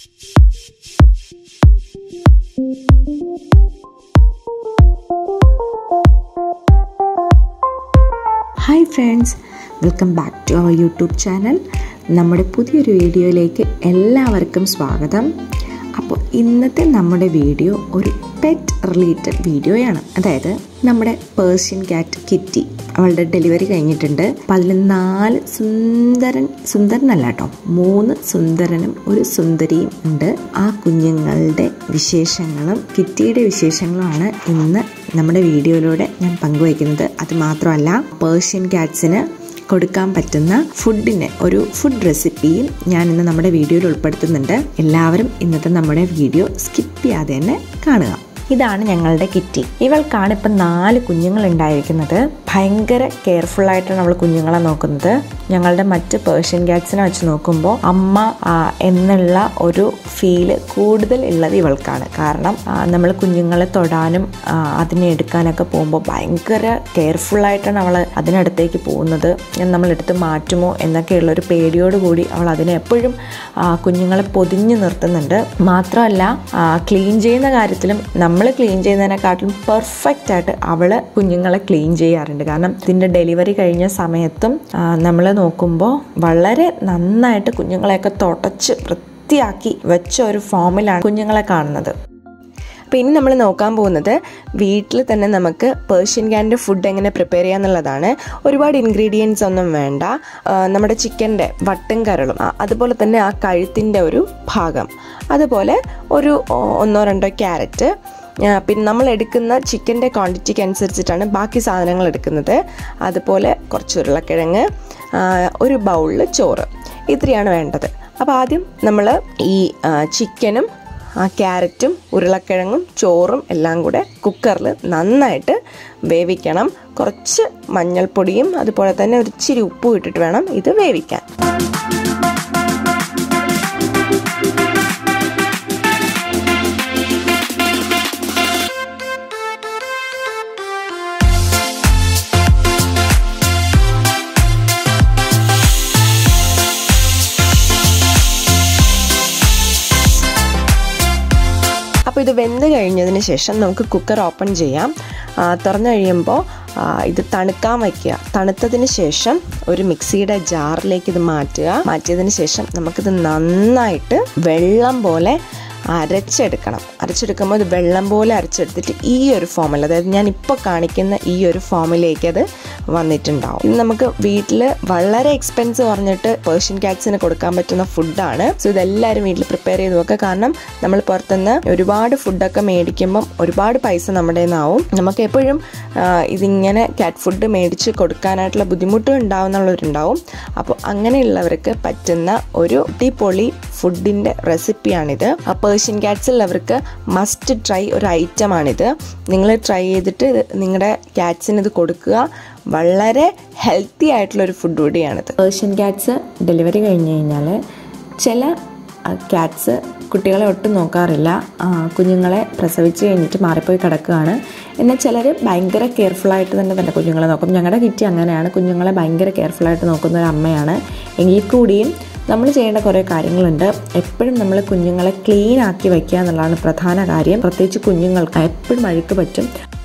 hi friends welcome back to our YouTube channel നമ്മുടെ പുതിയൊരു വീഡിയോയിലേക്ക് എല്ലാവർക്കും സ്വാഗതം അപ്പോൾ ഇന്നത്തെ നമ്മുടെ വീഡിയോ ഒരു പെറ്റ് റിലേറ്റഡ് വീഡിയോയാണ് അതായത് നമ്മുടെ പേർഷ്യൻ ക്യാറ്റ് കിറ്റി അവളുടെ ഡെലിവറി കഴിഞ്ഞിട്ടുണ്ട് അപ്പം അതിൽ നാല് സുന്ദരൻ സുന്ദരനല്ല കേട്ടോ മൂന്ന് സുന്ദരനും ഒരു സുന്ദരിയും ഉണ്ട് ആ കുഞ്ഞുങ്ങളുടെ വിശേഷങ്ങളും കിറ്റിയുടെ വിശേഷങ്ങളുമാണ് ഇന്ന് നമ്മുടെ വീഡിയോയിലൂടെ ഞാൻ പങ്കുവയ്ക്കുന്നത് അത് മാത്രമല്ല പേർഷ്യൻ ക്യാറ്റ്സിന് കൊടുക്കാൻ പറ്റുന്ന ഫുഡിന് ഒരു ഫുഡ് റെസിപ്പിയും ഞാൻ ഇന്ന് നമ്മുടെ വീഡിയോയിൽ ഉൾപ്പെടുത്തുന്നുണ്ട് എല്ലാവരും ഇന്നത്തെ നമ്മുടെ വീഡിയോ സ്കിപ്പ് ചെയ്യാതെ തന്നെ കാണുക ഇതാണ് ഞങ്ങളുടെ കിറ്റി ഇവൾക്കാണ് ഇപ്പം നാല് കുഞ്ഞുങ്ങൾ ഉണ്ടായിരിക്കുന്നത് ഭയങ്കര കെയർഫുൾ ആയിട്ടാണ് അവൾ കുഞ്ഞുങ്ങളെ നോക്കുന്നത് ഞങ്ങളുടെ മറ്റ് പേർഷ്യൻ ക്യാറ്റ്സിനെ വെച്ച് നോക്കുമ്പോൾ അമ്മ ആ, എന്നുള്ള ഒരു ഫീല് കൂടുതൽ ഉള്ളത് ഇവൾക്കാണ് കാരണം നമ്മൾ കുഞ്ഞുങ്ങളെ തൊടാനും ആ, അതിനെ എടുക്കാനൊക്കെ പോകുമ്പോൾ ഭയങ്കര കെയർഫുൾ ആയിട്ടാണ് അവൾ അതിനടുത്തേക്ക് പോകുന്നത് നമ്മൾ എടുത്ത് മാറ്റുമോ എന്നൊക്കെയുള്ള ഒരു പേടിയോട് കൂടി അവൾ അതിനെ എപ്പോഴും ആ, കുഞ്ഞുങ്ങളെ പൊതിഞ്ഞു നിർത്തുന്നുണ്ട് മാത്രമല്ല ക്ലീൻ ചെയ്യുന്ന കാര്യത്തിലും നമ്മൾ ക്ലീൻ ചെയ്യുന്നതിനെക്കാട്ടിലും പെർഫെക്റ്റ് ആയിട്ട് അവൾ കുഞ്ഞുങ്ങളെ ക്ലീൻ ചെയ്യാറുണ്ട് കാരണം ഇതിൻ്റെ ഡെലിവറി കഴിഞ്ഞ സമയത്തും നമ്മൾ നോക്കുമ്പോൾ വളരെ നന്നായിട്ട് കുഞ്ഞുങ്ങളെയൊക്കെ തുടച്ച് വൃത്തിയാക്കി വെച്ച ഒരു ഫോമിലാണ് കുഞ്ഞുങ്ങളെ കാണുന്നത് അപ്പോൾ ഇനി നമ്മൾ നോക്കാൻ പോകുന്നത് വീട്ടിൽ തന്നെ നമുക്ക് പേർഷ്യൻ ക്യാൻ്റെ ഫുഡ് എങ്ങനെ പ്രിപ്പയർ ചെയ്യാന്നുള്ളതാണ് ഒരുപാട് ഇൻഗ്രീഡിയൻസ് ഒന്നും വേണ്ട ആ, നമ്മുടെ ചിക്കൻ്റെ വട്ടും കരളും ആ, അതുപോലെ തന്നെ ആ കഴുത്തിൻ്റെ ഒരു ഭാഗം അതുപോലെ ഒരു ഓ, ഒന്നോ രണ്ടോ ക്യാരറ്റ് ആ, പിന്നെ നമ്മൾ എടുക്കുന്ന ചിക്കൻ്റെ ക്വാണ്ടിറ്റിക്ക് അനുസരിച്ചിട്ടാണ് ബാക്കി സാധനങ്ങൾ എടുക്കുന്നത് അതുപോലെ കുറച്ച് ഉരുളക്കിഴങ്ങ് ആ, ഒരു ബൗളിൽ ചോറ് ഇത്രയാണ് വേണ്ടത് അപ്പോൾ ആദ്യം നമ്മൾ ഈ ആ, ചിക്കനും ആ ക്യാരറ്റും ഉരുളക്കിഴങ്ങും ചോറും എല്ലാം കൂടെ കുക്കറിൽ നന്നായിട്ട് വേവിക്കണം കുറച്ച് മഞ്ഞൾപ്പൊടിയും അതുപോലെ തന്നെ ഒരു ഇച്ചിരി ഉപ്പും ഇട്ടിട്ട് വേണം ഇത് വേവിക്കാൻ അപ്പോൾ ഇത് വെന്ത് കഴിഞ്ഞതിന് ശേഷം നമുക്ക് കുക്കർ ഓപ്പൺ ചെയ്യാം ആ, തുറന്നു കഴിയുമ്പോൾ ആ, ഇത് തണുക്കാൻ വയ്ക്കുക തണുത്തതിന് ശേഷം ഒരു മിക്സിയുടെ ജാറിലേക്ക് ഇത് മാറ്റുക മാറ്റിയതിന് ശേഷം നമുക്കിത് നന്നായിട്ട് വെള്ളം പോലെ അരച്ചെടുക്കണം അരച്ചെടുക്കുമ്പോൾ ഇത് വെള്ളം പോലെ അരച്ചെടുത്തിട്ട് ഈ ഒരു ഫോമിൽ അതായത് ഞാൻ ഇപ്പോൾ കാണിക്കുന്ന ഈ ഒരു ഫോമിലേക്ക് അത് വന്നിട്ടുണ്ടാവും ഇത് നമുക്ക് വീട്ടിൽ വളരെ എക്സ്പെൻസ് പറഞ്ഞിട്ട് പേർഷ്യൻ ക്യാറ്റ്സിന് കൊടുക്കാൻ പറ്റുന്ന ഫുഡാണ് സോ ഇതെല്ലാവരും വീട്ടിൽ പ്രിപ്പയർ ചെയ്ത് വെക്കുക കാരണം നമ്മൾ പുറത്തുനിന്ന് ഒരുപാട് ഫുഡൊക്കെ മേടിക്കുമ്പം ഒരുപാട് പൈസ നമ്മുടെ നിന്നാവും നമുക്ക് എപ്പോഴും ആ, ഇതിങ്ങനെ ക്യാറ്റ് ഫുഡ് മേടിച്ച് കൊടുക്കാനായിട്ടുള്ള ബുദ്ധിമുട്ട് ഉണ്ടാവുന്നുള്ളവരുണ്ടാവും അപ്പോൾ അങ്ങനെയുള്ളവർക്ക് പറ്റുന്ന ഒരു അടിപൊളി ഫുഡിൻ്റെ റെസിപ്പിയാണിത് ആ പേർഷ്യൻ ക്യാറ്റ്സിലുള്ളവർക്ക് മസ്റ്റ് ട്രൈ ഒരു ഐറ്റമാണിത് നിങ്ങൾ ട്രൈ ചെയ്തിട്ട് ഇത് നിങ്ങളുടെ ക്യാറ്റ്സിന് ഇത് കൊടുക്കുക വളരെ ഹെൽത്തി ആയിട്ടുള്ള ഒരു ഫുഡ് കൂടിയാണിത് പേർഷ്യൻ ക്യാറ്റ്സ് ഡെലിവറി കഴിഞ്ഞ് കഴിഞ്ഞാൽ ചില ക്യാറ്റ്സ് കുട്ടികളെ ഒട്ടും നോക്കാറില്ല ആ, കുഞ്ഞുങ്ങളെ പ്രസവിച്ച് കഴിഞ്ഞിട്ട് മാറിപ്പോയി കിടക്കുകയാണ് എന്നാൽ ചിലർ ഭയങ്കര കെയർഫുള്ളായിട്ട് തന്നെ തന്നെ കുഞ്ഞുങ്ങളെ നോക്കും ഞങ്ങളുടെ കിറ്റി അങ്ങനെയാണ് കുഞ്ഞുങ്ങളെ ഭയങ്കര കെയർഫുള്ളായിട്ട് നോക്കുന്ന ഒരു അമ്മയാണ് എങ്കിൽ കൂടിയും നമ്മൾ ചെയ്യേണ്ട കുറേ കാര്യങ്ങളുണ്ട് എപ്പോഴും നമ്മൾ കുഞ്ഞുങ്ങളെ ക്ലീൻ ആക്കി വയ്ക്കുക എന്നുള്ളതാണ് പ്രധാന കാര്യം പ്രത്യേകിച്ച് കുഞ്ഞുങ്ങൾക്ക് എപ്പോഴും അഴുക്ക് പറ്റും